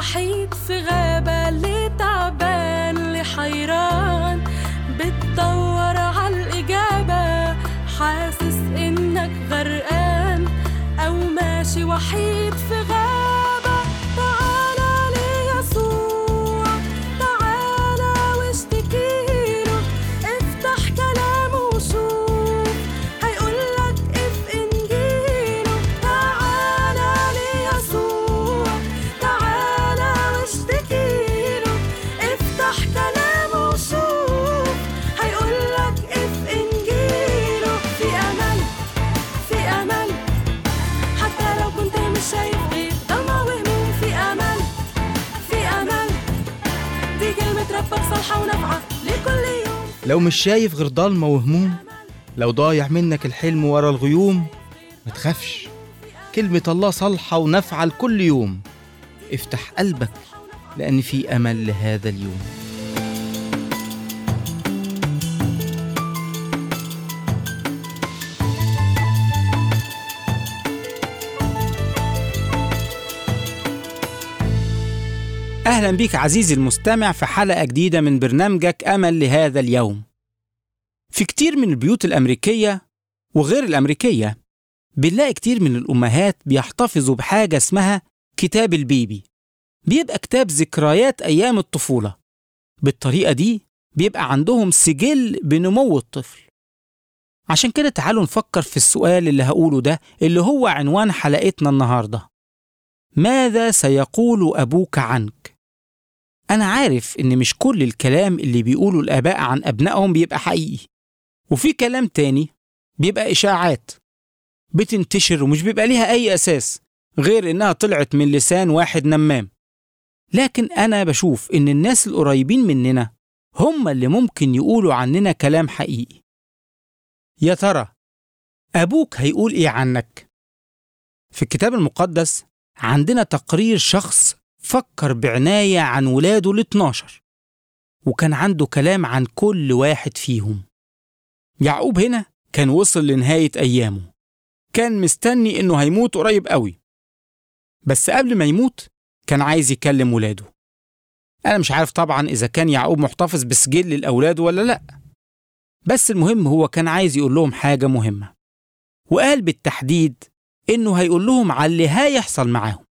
وحيد في غابة اللي تعبان اللي حيران بتدور عالإجابة حاسس إنك غرقان أو ماشي وحيد في غابة تعالى ليسوع تعالى واشتكيله افتح كلامه وشوف هيقولك اف انجيله تعالى ليسوع تعالى واشتكيله افتح كلامه وشوف هيقولك اف انجيله في امل في امل حتى لو كنت مش شايف غير ضلمة وهموم في امل في امل دي كلمة ربك صالحة ونافعة لكل يوم لو مش شايف غير ضلمة وهموم لو ضايع منك الحلم ورا الغيوم ما تخافش كلمة الله صالحة ونافعة لكل يوم افتح قلبك لأن في أمل لهذا اليوم أهلا بيك عزيزي المستمع في حلقة جديدة من برنامجك أمل لهذا اليوم. في كتير من البيوت الأمريكية وغير الأمريكية بنلاقي كتير من الأمهات بيحتفظوا بحاجة اسمها كتاب البيبي. بيبقى كتاب ذكريات أيام الطفولة. بالطريقة دي بيبقى عندهم سجل بنمو الطفل. عشان كده تعالوا نفكر في السؤال اللي هقوله ده اللي هو عنوان حلقتنا النهارده. ماذا سيقول أبوك عنك؟ أنا عارف إن مش كل الكلام اللي بيقوله الآباء عن أبنائهم بيبقى حقيقي وفي كلام تاني بيبقى إشاعات بتنتشر ومش بيبقى ليها أي أساس غير إنها طلعت من لسان واحد نمام لكن أنا بشوف إن الناس القريبين مننا هم اللي ممكن يقولوا عننا كلام حقيقي يا ترى أبوك هيقول إيه عنك؟ في الكتاب المقدس عندنا تقرير شخص فكر بعناية عن ولاده ال 12 وكان عنده كلام عن كل واحد فيهم يعقوب هنا كان وصل لنهاية أيامه كان مستني إنه هيموت قريب قوي بس قبل ما يموت كان عايز يكلم ولاده أنا مش عارف طبعا إذا كان يعقوب محتفظ بسجل الأولاد ولا لأ بس المهم هو كان عايز يقول لهم حاجة مهمة وقال بالتحديد إنه هيقول لهم على اللي هيحصل معاهم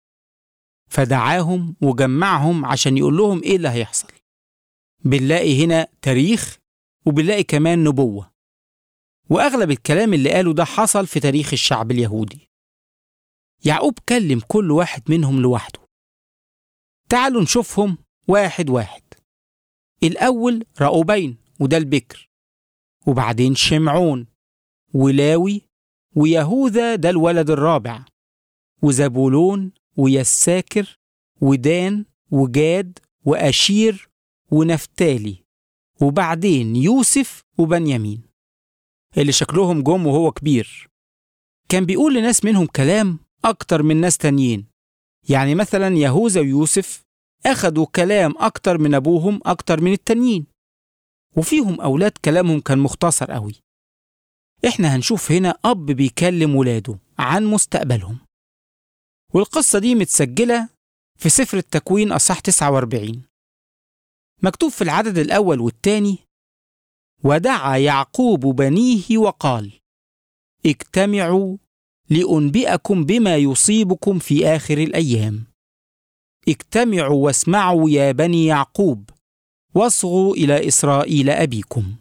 فدعاهم وجمعهم عشان يقول لهم إيه اللي هيحصل بنلاقي هنا تاريخ وبنلاقي كمان نبوة وأغلب الكلام اللي قاله ده حصل في تاريخ الشعب اليهودي يعقوب كلم كل واحد منهم لوحده تعالوا نشوفهم واحد واحد الأول رأوبين وده البكر وبعدين شمعون ولاوي ويهوذا ده الولد الرابع وزبولون ويساكر ودان وجاد وأشير ونفتالي وبعدين يوسف وبنيامين اللي شكلهم جم وهو كبير كان بيقول لناس منهم كلام أكتر من ناس تانيين يعني مثلا يهوذا ويوسف أخدوا كلام أكتر من أبوهم أكتر من التانيين وفيهم أولاد كلامهم كان مختصر قوي إحنا هنشوف هنا أب بيكلم ولاده عن مستقبلهم والقصة دي متسجلة في سفر التكوين أصح 49 مكتوب في العدد الأول والتاني ودعا يعقوب بنيه وقال اجتمعوا لأنبئكم بما يصيبكم في آخر الأيام اجتمعوا واسمعوا يا بني يعقوب واصغوا إلى إسرائيل أبيكم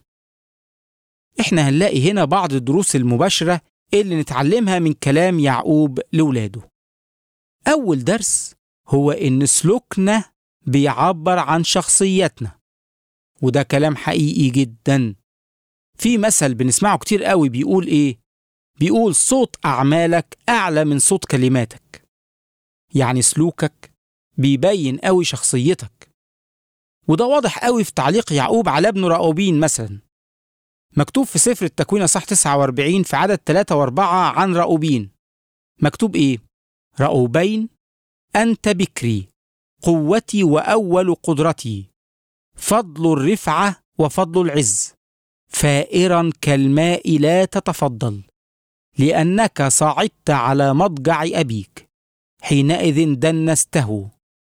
إحنا هنلاقي هنا بعض الدروس المباشرة اللي نتعلمها من كلام يعقوب لولاده أول درس هو إن سلوكنا بيعبر عن شخصيتنا وده كلام حقيقي جدا في مثل بنسمعه كتير قوي بيقول إيه بيقول صوت أعمالك أعلى من صوت كلماتك يعني سلوكك بيبين قوي شخصيتك وده واضح قوي في تعليق يعقوب على ابنه رأوبين مثلا مكتوب في سفر التكوين صح 49 في عدد 3 و4 عن رأوبين مكتوب إيه رأوبين أنت بكري قوتي وأول قدرتي فضل الرفعة وفضل العز فائرا كالماء لا تتفضل لأنك صعدت على مضجع أبيك حينئذ دنسته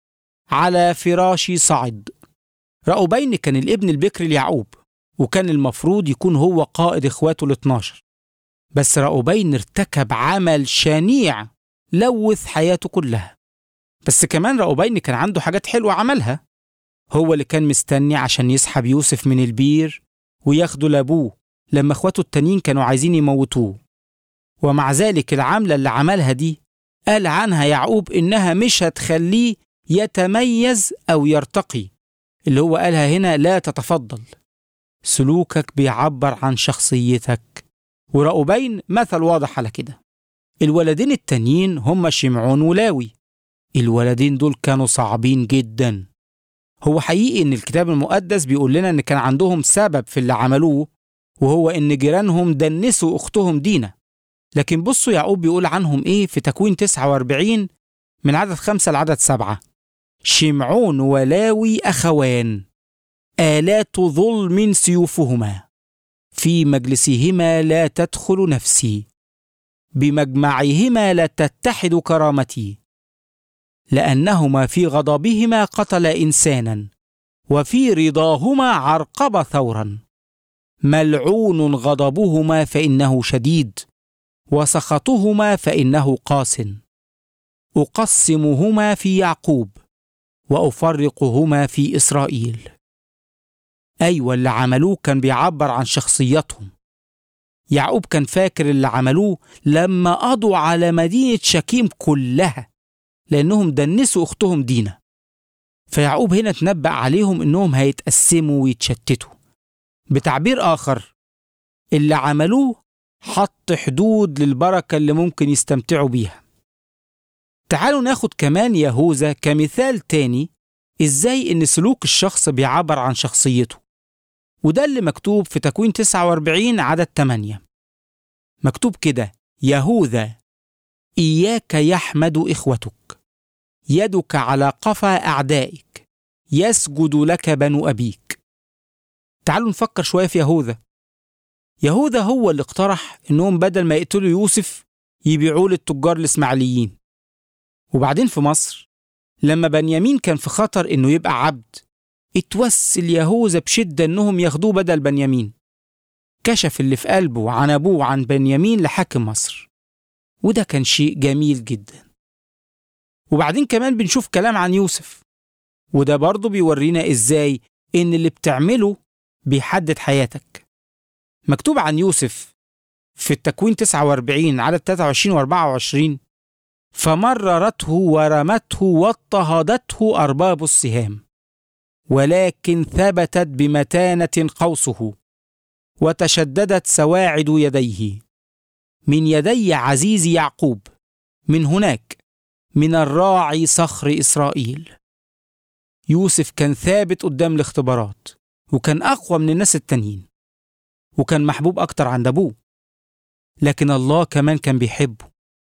على فراشي صعد رأوبين كان الابن البكر ليعقوب وكان المفروض يكون هو قائد اخواته ال 12 بس رأوبين ارتكب عمل شنيع لوث حياته كلها بس كمان رأوبين كان عنده حاجات حلوة عملها هو اللي كان مستني عشان يسحب يوسف من البير وياخده لأبوه لما اخواته التانيين كانوا عايزين يموتوه ومع ذلك العملة اللي عملها دي قال عنها يعقوب إنها مش هتخليه يتميز أو يرتقي اللي هو قالها هنا لا تتفضل سلوكك بيعبر عن شخصيتك ورأوبين مثل واضح على كده الولدين التانيين هم شمعون ولاوي الولدين دول كانوا صعبين جدا هو حقيقي ان الكتاب المقدس بيقول لنا ان كان عندهم سبب في اللي عملوه وهو ان جيرانهم دنسوا اختهم دينا لكن بصوا يعقوب بيقول عنهم ايه في تكوين 49 من عدد خمسة لعدد سبعة شمعون ولاوي أخوان آلات ظلم سيوفهما في مجلسهما لا تدخل نفسي بمجمعهما لا تتحد كرامتي لأنهما في غضبهما قتل إنسانا وفي رضاهما عرقب ثورا ملعون غضبهما فإنه شديد وسخطهما فإنه قاس أقسمهما في يعقوب وأفرقهما في إسرائيل أيوة اللي عملوه كان بيعبر عن شخصيتهم يعقوب كان فاكر اللي عملوه لما قضوا على مدينة شكيم كلها لأنهم دنسوا أختهم دينا فيعقوب هنا تنبأ عليهم إنهم هيتقسموا ويتشتتوا بتعبير آخر اللي عملوه حط حدود للبركة اللي ممكن يستمتعوا بيها تعالوا ناخد كمان يهوذا كمثال تاني ازاي ان سلوك الشخص بيعبر عن شخصيته وده اللي مكتوب في تكوين 49 عدد 8 مكتوب كده يهوذا إياك يحمد إخوتك يدك على قفا أعدائك يسجد لك بنو أبيك تعالوا نفكر شوية في يهوذا يهوذا هو اللي اقترح إنهم بدل ما يقتلوا يوسف يبيعوه للتجار الإسماعيليين وبعدين في مصر لما بنيامين كان في خطر إنه يبقى عبد اتوسل يهوذا بشدة إنهم ياخدوه بدل بنيامين كشف اللي في قلبه عن أبوه عن بنيامين لحاكم مصر وده كان شيء جميل جدا وبعدين كمان بنشوف كلام عن يوسف وده برضه بيورينا ازاي ان اللي بتعمله بيحدد حياتك مكتوب عن يوسف في التكوين 49 عدد 23 و 24 فمررته ورمته واضطهدته أرباب السهام ولكن ثبتت بمتانة قوسه وتشددت سواعد يديه من يدي عزيز يعقوب من هناك من الراعي صخر إسرائيل يوسف كان ثابت قدام الاختبارات وكان أقوى من الناس التانيين وكان محبوب أكتر عند أبوه لكن الله كمان كان بيحبه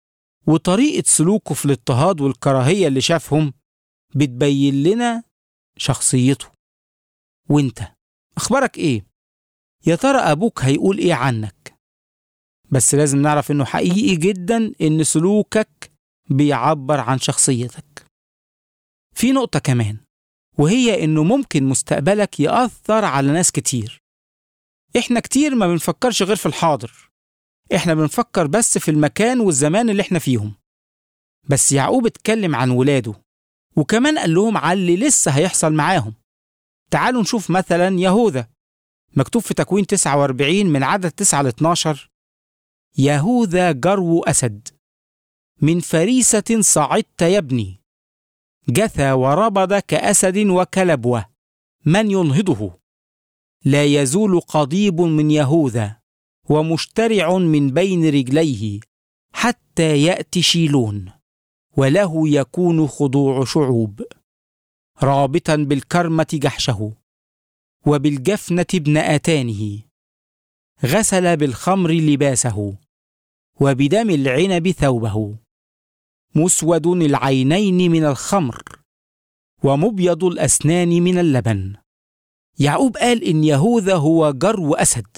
وطريقة سلوكه في الاضطهاد والكراهية اللي شافهم بتبين لنا شخصيته وانت أخبارك إيه؟ يا ترى أبوك هيقول إيه عنك؟ بس لازم نعرف إنه حقيقي جدا إن سلوكك بيعبر عن شخصيتك في نقطة كمان وهي إنه ممكن مستقبلك يأثر على ناس كتير إحنا كتير ما بنفكرش غير في الحاضر إحنا بنفكر بس في المكان والزمان اللي إحنا فيهم بس يعقوب اتكلم عن ولاده وكمان قال لهم على اللي لسه هيحصل معاهم تعالوا نشوف مثلا يهوذا مكتوب في تكوين 49 من عدد 9 ل 12 يهوذا جرو أسد من فريسة صعدت يا ابني جثى وربض كأسد وكلبوة من ينهضه لا يزول قضيب من يهوذا ومشترع من بين رجليه حتى يأتي شيلون وله يكون خضوع شعوب رابطا بالكرمة جحشه وبالجفنة ابن آتانه غسل بالخمر لباسه وبدم العنب ثوبه مسود العينين من الخمر ومبيض الأسنان من اللبن يعقوب قال إن يهوذا هو جرو أسد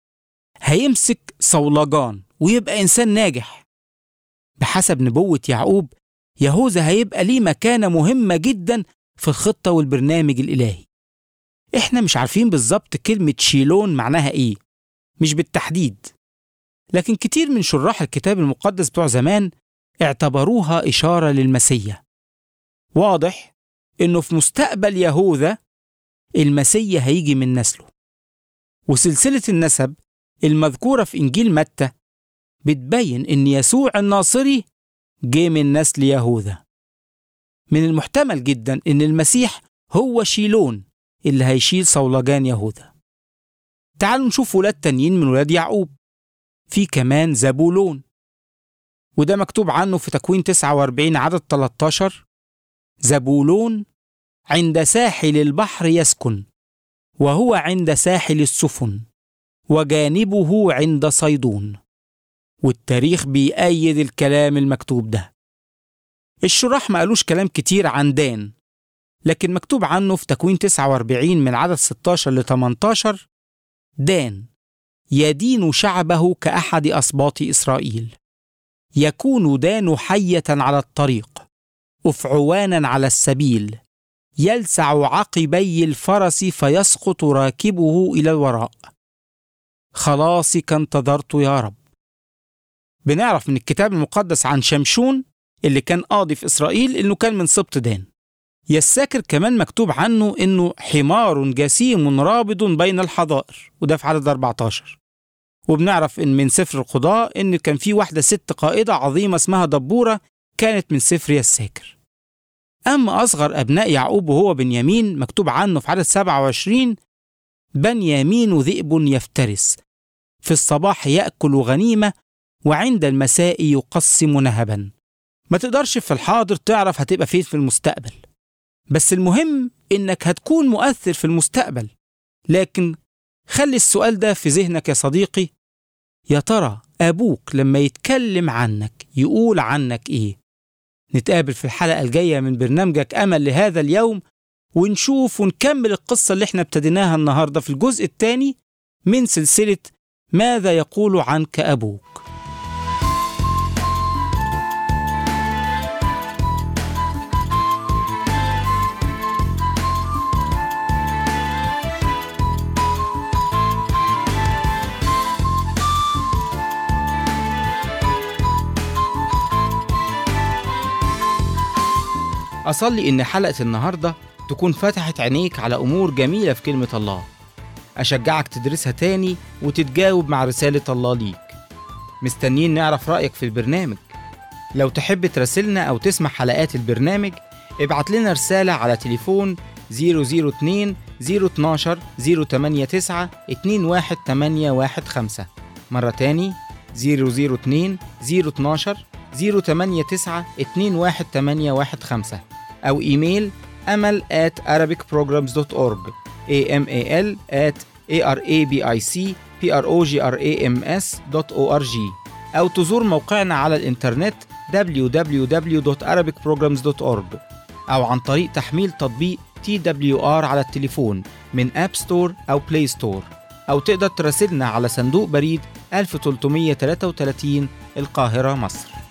هيمسك صولجان ويبقى إنسان ناجح بحسب نبوة يعقوب يهوذا هيبقى ليه مكانة مهمة جدا في الخطة والبرنامج الإلهي إحنا مش عارفين بالظبط كلمة شيلون معناها إيه مش بالتحديد لكن كتير من شراح الكتاب المقدس بتوع زمان اعتبروها إشارة للمسيا واضح إنه في مستقبل يهوذا المسيا هيجي من نسله وسلسلة النسب المذكورة في إنجيل متى بتبين إن يسوع الناصري جه من نسل يهوذا من المحتمل جدا إن المسيح هو شيلون اللي هيشيل صولجان يهوذا تعالوا نشوف ولاد تانيين من ولاد يعقوب في كمان زبولون وده مكتوب عنه في تكوين 49 عدد 13 زبولون عند ساحل البحر يسكن وهو عند ساحل السفن وجانبه عند صيدون والتاريخ بيأيد الكلام المكتوب ده الشراح ما قالوش كلام كتير عن دان لكن مكتوب عنه في تكوين 49 من عدد 16 ل 18 دان يدين شعبه كأحد أسباط إسرائيل يكون دان حية على الطريق أفعوانا على السبيل يلسع عقبي الفرس فيسقط راكبه إلى الوراء خلاصك انتظرت يا رب بنعرف من الكتاب المقدس عن شمشون اللي كان قاضي في إسرائيل إنه كان من سبط دان يساكر كمان مكتوب عنه إنه حمار جسيم رابض بين الحظائر وده في عدد 14 وبنعرف إن من سفر القضاء إن كان في واحدة ست قائدة عظيمة اسمها دبورة كانت من سفر يساكر أما أصغر أبناء يعقوب وهو بنيامين مكتوب عنه في عدد 27 بنيامين ذئب يفترس في الصباح يأكل غنيمة وعند المساء يقسم نهبا ما تقدرش في الحاضر تعرف هتبقى فين في المستقبل بس المهم إنك هتكون مؤثر في المستقبل لكن خلي السؤال ده في ذهنك يا صديقي يا ترى أبوك لما يتكلم عنك يقول عنك إيه نتقابل في الحلقة الجاية من برنامجك أمل لهذا اليوم ونشوف ونكمل القصة اللي احنا ابتديناها النهاردة في الجزء الثاني من سلسلة ماذا يقول عنك أبوك أصلي إن حلقة النهاردة تكون فتحت عينيك على أمور جميلة في كلمة الله أشجعك تدرسها تاني وتتجاوب مع رسالة الله ليك مستنيين نعرف رأيك في البرنامج لو تحب تراسلنا أو تسمع حلقات البرنامج ابعت لنا رسالة على تليفون 002 012 089 21815 مرة تاني 002 012 089 21815 أو إيميل أمل at arabicprograms.org amal at arabicprograms.org أو تزور موقعنا على الإنترنت www.arabicprograms.org أو عن طريق تحميل تطبيق TWR على التليفون من أب ستور أو بلاي ستور أو تقدر تراسلنا على صندوق بريد 1333 القاهرة مصر